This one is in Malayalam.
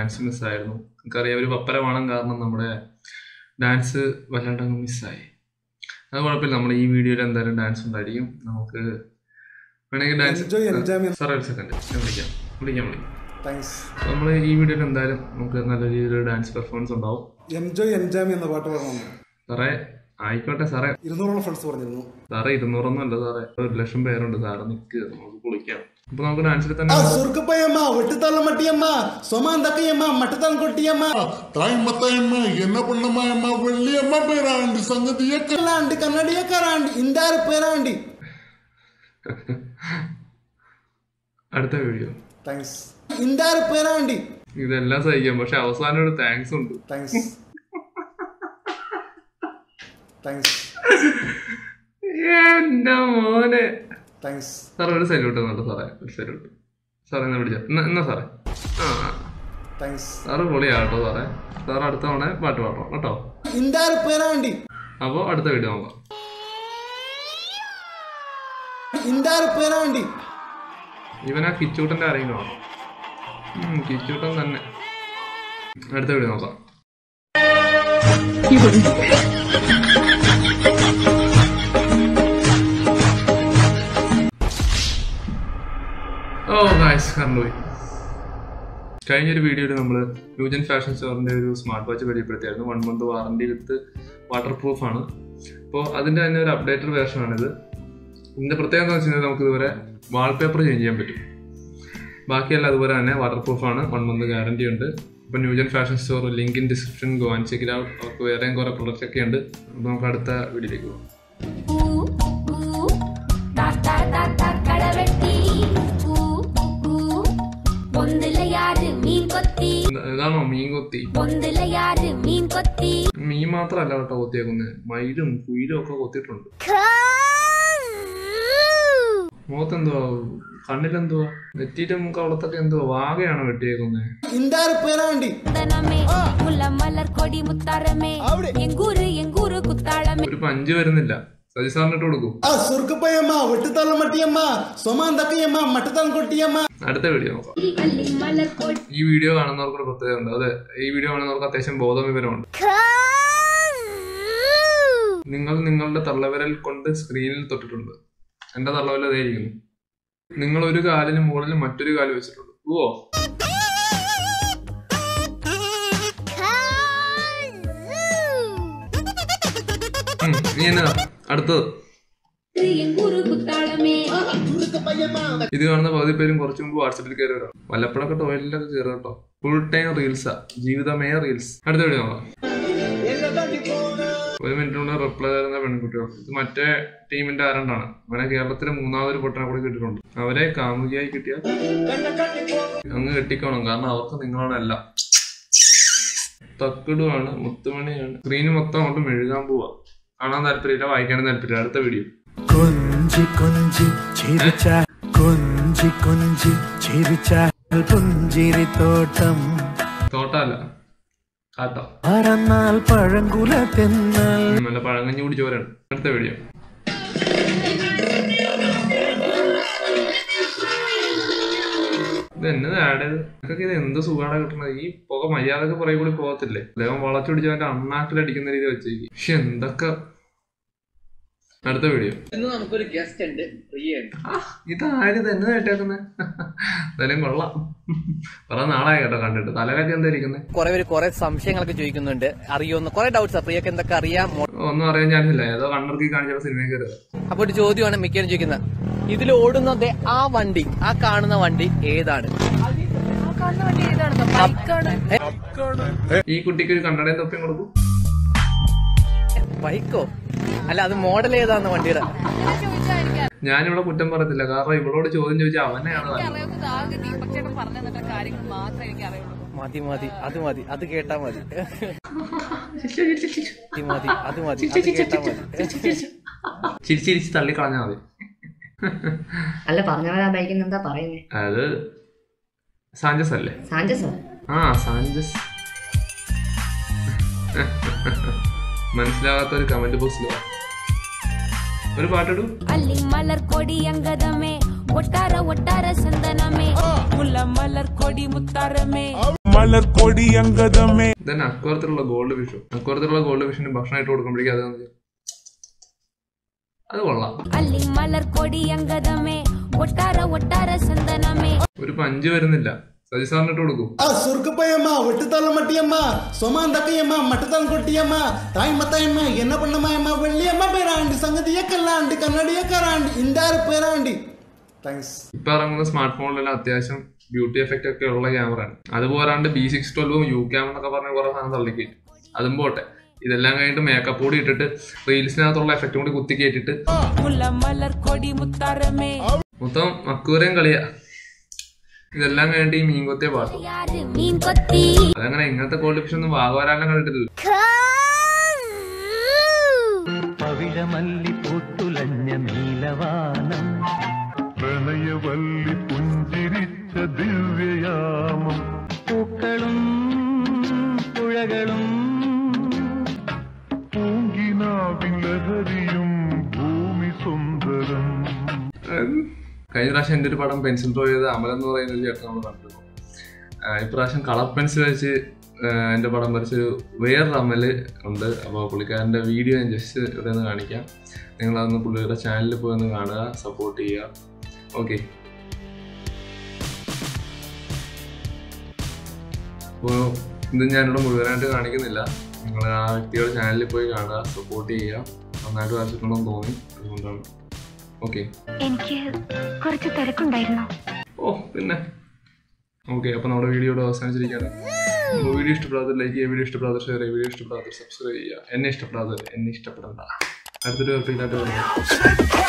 ഡാൻസ് മിസ്സായിരുന്നു നമുക്കറിയാം ഒരു പപ്പരമാണം കാരണം നമ്മുടെ ഡാൻസ് വല്ലാണ്ടങ്ങ് മിസ്സായി അത് കുഴപ്പമില്ല നമ്മൾ ഈ വീഡിയോയിൽ എന്തായാലും ഡാൻസ് ഉണ്ടായിരിക്കും നമുക്ക് വേണമെങ്കിൽ ഡാൻസ് എൻജോയ് എൻജോയ് സാറേ ഒരു സെക്കൻഡ് ഞാൻ വിളിക്കാം വിളിക്കാം വിളിക്കാം താങ്ക്സ് നമ്മൾ ഈ വീഡിയോയിൽ എന്തായാലും നമുക്ക് നല്ല രീതിയിൽ ഡാൻസ് പെർഫോമൻസ് ഉണ്ടാവും എൻജോയ് എൻജോയ് എന്ന പാട്ട് പാടണം സാറേ ആയിക്കോട്ടെ സാറേ ഇരുന്നൂറോളം ഫ്രണ്ട്സ് പറഞ്ഞിരുന്നു സാറേ ഇരുന്നൂറൊന്നും അല്ല സാറേ ഒരു ലക്ഷം പേരുണ്ട് സാറ് നിൽക്ക് നമുക്ക് പൊളിക്കാം അപ്പൊ നമുക്ക് ഡാൻസിൽ തന്നെ ആ സുർക്കപ്പയ്യമ്മ വെട്ടിത്തള്ള മട്ടിയമ്മ സൊമാന്തക്കയ്യമ്മ മട്ടത്തളം കൊട്ടിയമ്മ தாய் மத்தாயம்மா என்ன பண்ணம்மா வெள்ளியம்மா பேராண்டி சங்கதிய കല്ലാണ്ട് കന്നഡിയക്കാരാണ്ട് ഇന്താറ് പേരാണ്ടി അടുത്ത വീഡിയോ താങ്ക്സ് ഇന്താറ് പേരാണ്ടി ഇതെല്ലാം സഹിക്കാം പക്ഷെ അവസാനം ഒരു താങ്ക്സ് ഉണ്ട് താങ്ക്സ് താങ്ക്സ് എന്റെ മോനെ താങ്ക്സ് സാറേ ഒരു സല്യൂട്ട് തന്നോ സാറേ ഒരു സല്യൂട്ട് സാറേ എന്നാ വിളിച്ച എന്നാ എന്നാ സാറേ ആ താങ്ക്സ് സാറ് പൊളിയാട്ടോ സാറേ സാറ് അടുത്ത തവണ പാട്ട് പാടണം കേട്ടോ ഇന്താറ് പേരാണ്ടി അപ്പോൾ അടുത്ത വീഡിയോ നോക്കാം ഇന്താറ് പേരാണ്ടി ഇവൻ ആ കിച്ചൂട്ടന്റെ ആരെങ്കിലും ആണോ ഉം, കിച്ചൂട്ടൻ തന്നെ അടുത്ത വീഡിയോ നോക്കാം ഓ ഗായ്സ് കണ്ടുപോയി കഴിഞ്ഞൊരു വീഡിയോയിൽ നമ്മൾ ന്യൂജൻ ഫാഷൻ സ്റ്റോറിന്റെ ഒരു സ്മാർട്ട് വാച്ച് പരിചയപ്പെടുത്തിയായിരുന്നു one month warranty with waterproof ആണ് അപ്പോൾ അതിന്റെ തന്നെ ഒരു അപ്ഡേറ്റഡ് വേർഷൻ ആണിത് ഇതിന്റെ പ്രത്യേകത എന്ന് വെച്ച് കഴിഞ്ഞാൽ നമുക്ക് ഇതുവരെ വാൾപേപ്പർ ചേഞ്ച് ചെയ്യാൻ പറ്റും ബാക്കിയെല്ലാം അതുപോലെ തന്നെ വാട്ടർ പ്രൂഫ് ആണ് വൺ മന്ത് ഗ്യാരണ്ടി ഉണ്ട് ഇപ്പൊ new gen fashion store link in description go and check out അവർക്ക് വേറെയും കുറെ പ്രൊഡക്റ്റ് ഒക്കെ ഉണ്ട് അപ്പോൾ നമുക്ക് അടുത്ത വീഡിയോയിലേക്ക് പോകാം ഊ, ഊ, താ, താ, താ, താ, കടവെട്ടി. ഊ, ഊ, പൊന്തില യാര് മീൻ കൊത്തി ഇത് ഇതാണോ മീൻ കൊത്തി പൊന്തില യാര് മീൻ കൊത്തി മീൻ മാത്രമല്ല കേട്ടോ കൊത്തിയേക്കുന്നത് മയിലും കുയിലും ഒക്കെ കൊത്തിയിട്ടുണ്ട് മുഖത്തെന്തുവാ കണ്ണിലെന്തുവാ നെറ്റിയുടെ മുഖം അവിടത്തൊക്കെ എന്തുവാ വാകയാണോ വെട്ടിയേക്കുന്നത് ഇന്താറ് പേരാണ്ടി ചന്ദനമേ മുല്ല മലർ കൊടി മുത്താരമേ എങ്കൂര് എങ്കൂര് കുത്താളമേ ഒരു പഞ്ച് വരുന്നില്ല സജി സാറിന് ഇട്ട് കൊടുക്കും ആ സുർക്കപ്പയ്യമ്മ വെട്ടിത്തള്ള മട്ടിയമ്മ സൊമാന്തക്കയ്യമ്മ മട്ടത്തളം കൊട്ടിയമ്മ അടുത്ത വീഡിയോ നോക്കാം അല്ലി മലർ കൊടി ഈ വീഡിയോ കാണുന്നവർക്ക് ഒരു പ്രത്യേകത ഉണ്ട് അതെ ഈ വീഡിയോ കാണുന്നവർക്ക് അത്യാവശ്യം ബോധം വിവരമുണ്ട് നിങ്ങൾ നിങ്ങളുടെ തള്ളവിരൽ കൊണ്ട് സ്ക്രീനിൽ തൊട്ടിട്ടുണ്ട് എന്റെ തള്ളവിരൽ അതായിരിക്കുന്നു നിങ്ങൾ ഒരു കാലിന് മുകളിൽ മറ്റൊരു കാല് വെച്ചിട്ടുണ്ട് ഓ ഉം, നീ എന്നതാ അടുത്തത് എങ്കൂര് കുത്താളമേ ഇത് കാണുന്ന പകുതി പേരും കുറച്ചു മുമ്പ് വാട്സപ്പിൽ കയറി വരാം വല്ലപ്പോഴൊക്കെ ടോയ്ലറ്റിലൊക്കെ കയറുക കേട്ടോ ഫുൾ ടൈം റീൽസാ ജീവിതമേ റീൽസ് അടുത്ത വീഡിയോ നോക്കാം ഒരു മിനിറ്റിനുള്ളിൽ റിപ്ലൈ തരുന്ന പെൺകുട്ടികൾ ഇത് മറ്റേ ടീമിന്റെ ആരണ്ടാണ് അവനെ കേരളത്തിലെ മൂന്നാമതൊരു പൊട്ടനെ കൂടി കിട്ടിയിട്ടുണ്ട് അവരെ കാമുകിയായി കിട്ടിയാൽ അങ്ങ് കെട്ടിക്കോണം കാരണം അവർക്ക് നിങ്ങളാണ് എല്ലാം തക്കിടുവാണ് മുത്തുമണിയാണ് സ്ക്രീന് മൊത്തം അങ്ങോട്ട് മെഴുകാൻ പോവാ കാണാൻ താല്പര്യമില്ല വായിക്കാനും താല്പര്യമില്ല അടുത്ത വീഡിയോ കൊഞ്ചി കൊഞ്ചി ചിരിച്ച കൊഞ്ചി കൊഞ്ചി ചിരിച്ച പുഞ്ചിരിത്തോട്ടം തോട്ടല്ല കാട്ടോ പറന്നാൽ പഴങ്കുല തെന്നൽ നല്ല പഴങ്ങഞ്ഞു കൂടി ചോരാണ് അടുത്ത വീഡിയോ ഇത് എന്നത് ആഡ് ചെയ്ത് നിനക്കൊക്കെ ഇത് എന്ത് സുഖമാണ് കിട്ടുന്നത് ഈ പുക മര്യാദക്ക് പുറകെ കൂടി പോകത്തില്ലേ അദ്ദേഹം വളച്ചൊടിച്ച് അവന്റെ അണ്ണാക്കിലടിക്കുന്ന രീതി വെച്ചേക്ക് പക്ഷെ എന്തൊക്കെ അടുത്ത വീഡിയോ ഇന്ന് നമുക്കൊരു ഗസ്റ്റ് ഉണ്ട് പ്രിയ ഉണ്ട് ഇതാരും തന്നെ കേട്ടേക്കുന്നത് എന്തായാലും കൊള്ളാം കുറെ നാളായി കേട്ടോ കണ്ടിട്ട് തലകാറ്റി എന്താ ഇരിക്കുന്നത് കുറെ പേര് കുറെ സംശയങ്ങളൊക്കെ ചോദിക്കുന്നുണ്ട് അറിയോന്ന് കുറെ ഡൗട്ട്സ് പ്രിയൊക്കെ എന്തൊക്കെ അറിയാം മോ- ഒന്നും അറിയാൻ ചാൻസില്ല ഏതോ കണ്ണുറക്കി കാണിച്ചപ്പോ സിനിമയിൽ കയറുക അപ്പൊ ഒരു ചോദ്യമാണ് മിക്കവരും ചോദിക്കുന്നത് ഇതിൽ ഓടുന്നത് ആ വണ്ടി ആ കാണുന്ന വണ്ടി ഏതാണ് ഏ, ഈ കുട്ടിക്ക് ഒരു കണ്ണടയും തൊപ്പിയും കൊടുക്കും ബൈക്കോ അല്ല അത് മോഡൽ ഏതാന്ന് വണ്ടിയുടെ ഞാനിവിടെ കുറ്റം പറയത്തില്ല കാരണം ഇവളോട് ചോദ്യം ചോദിച്ചാൽ അവനെയാണ് നല്ലത്. മതി മതി അത് മതി അത് കേട്ടാ മതി മതി മതി അത് മതി അത് കേട്ടാ മതി ചിരിച്ചിരിച്ച് തള്ളിക്കളഞ്ഞാൽ മതി അല്ല പറഞ്ഞവരാ ബൈക്കിന് എന്താ പറയുന്നേ അത് സാഞ്ചസ് അല്ലേ സാഞ്ചസോ ആ സാഞ്ചസ് മനസ്സിലാകാത്ത ഒരു കമന്റ് ബോക്സിൽ ഒരു പാട്ടിടൂ ಅಲ್ಲಿ ಮಲರ್ ಕೊಡಿ ಅಂಗದಮೇ ಒಟ್ಟಾರ ಒಟ್ಟಾರ ಚಂದನಮೇ ಮುಲ್ಲ ಮಲರ್ ಕೊಡಿ ಮುತ್ತಾರಮೇ മലർ കൊടി അങ്കതമേ ദെൻ അക്വറത്തിലുള്ള ഗോൾഡ് ഫിഷും അക്വറത്തിലുള്ള ഗോൾഡ് ഫിഷിന് ഭക്ഷണമായിട്ട് കൊടുക്കുമ്പോഴേക്കും അത് അത് കൊള്ളാം ಅಲ್ಲಿ ಮಲರ್ ಕೊಡಿ ಅಂಗದಮೆ ಒಟ್ಟಾರ ಒಟ್ಟಾರ ಸಂದನಮೆ ഒരു പഞ്ച് വരുന്നില്ല സജി സാറിന് ഇട്ട് കൊടുക്കും ಆ ಸುರ್ಕಪ್ಪಯ್ಯಮ್ಮ ಒಟ್ಟು ಮಟ್ಟಿಯಮ್ಮ ಸೊಮಾನ್ ದಕ್ಕಯ್ಯಮ್ಮ ಮಟ್ಟತಾಲ್ ಕೊಟ್ಟಿಯಮ್ಮ ತಾಯಿ ಮತ್ತಾಯಮ್ಮ ಎನ್ನ ಪಣ್ಣಮ್ಮಯಮ್ಮ വെള്ളിയമ്മ പേരാണ്ടി സംഗതിയെ കല്ലാണ്ടി കന്നഡിയെ കറാണ്ടി ഇന്താറ് പേരാണ്ടി താങ്ക്സ് ഇപ്പൊ ഇറങ്ങുന്ന സ്മാർട്ട് ഫോണിലെല്ലാം അത്യാവശ്യം ബ്യൂട്ടി എഫക്റ്റ് ഒക്കെ ഉള്ള ക്യാമറയാണ് അത് പോരാണ്ട് ബി സിക്സ് ട്വൽവും യു ക്യാം എന്നൊക്കെ പറഞ്ഞ കുറെ സാധനം തള്ളിക്കയറ്റും അതും പോട്ടെ ഇതെല്ലാം കഴിഞ്ഞിട്ട് മേക്കപ്പ് കൂടി ഇട്ടിട്ട് റീൽസിനകത്തുള്ള എഫക്റ്റും കൂടി കുത്തി കയറ്റിട്ട് മൊത്തം മക്കൂരയും കളിയാ ഇതെല്ലാം കഴിഞ്ഞിട്ട് ഈ മീൻകൊത്തിയ പാട്ടും ಯಾರು ಮೀನ್ ಕೊತ್ತಿ അതങ്ങനെ ഇങ്ങനത്തെ ഗോൾഡ് ഫിഷ് ഒന്നും വാഗവരാലും കണ്ടിട്ടില്ല പവിഴമല്ലി പൂത്തുലഞ്ഞ നീലവാനം പ്രണയവല്ലി പുഞ്ചിരിച്ച ദിവ്യയാമം പൂക്കളും പുഴകളും പൂങ്കിനാവിൻ ലഹരിയും ഭൂമി സുന്ദരം കഴിഞ്ഞ പ്രാവശ്യം എൻ്റെ ഒരു പടം പെൻസിൽ ഡ്രോ ചെയ്ത അമൽ എന്ന് പറയുന്ന ഒരു ചേട്ടൻ നമ്മൾ കണ്ടിരുന്നു ആ, ഇപ്രാവശ്യം കളർ പെൻസിൽ വെച്ച് ആ, എൻ്റെ പടം വരച്ചൊരു വേറൊരു അമല് ഉണ്ട് അപ്പോൾ പുള്ളിക്കാരൻ്റെ വീഡിയോ ഞാൻ ജസ്റ്റ് ഇവിടെ നിന്ന് കാണിക്കാം നിങ്ങളതൊന്ന് പുള്ളിയുടെ ചാനലിൽ പോയി ഒന്ന് കാണുക സപ്പോർട്ട് ചെയ്യുക ഓക്കെ അപ്പോൾ ഇത് ഞാനിവിടെ മുഴുവനായിട്ട് കാണിക്കുന്നില്ല നിങ്ങൾ ആ വ്യക്തിയുടെ ചാനലിൽ പോയി കാണുക സപ്പോർട്ട് ചെയ്യുക നന്നായിട്ട് വരച്ചിട്ടുണ്ടെന്ന് തോന്നി അതുകൊണ്ടാണ് ഓക്കെ എനിക്ക് കുറച്ച് തിരക്കുണ്ടായിരുന്നു ഓ പിന്നെ ഓക്കെ അപ്പോൾ നമ്മുടെ വീഡിയോയുടെ അവസാനിച്ചിരിക്കുകയാണ് അപ്പോൾ വീഡിയോ ഇഷ്ടപ്പെടാത്ത ലൈക്ക് ചെയ്യുക വീഡിയോ ഇഷ്ടപ്പെടാത്ത ഷെയർ ചെയ്യുക വീഡിയോ ഇഷ്ടപ്പെടാത്ത സബ്സ്ക്രൈബ് ചെയ്യുക എന്നെ ഇഷ്ടപ്പെടാത്ത എന്നെ ഇഷ്ടപ്പെടണ്ട അടുത്തൊരു വെപ്പിലായിട്ട് വരുന്നത്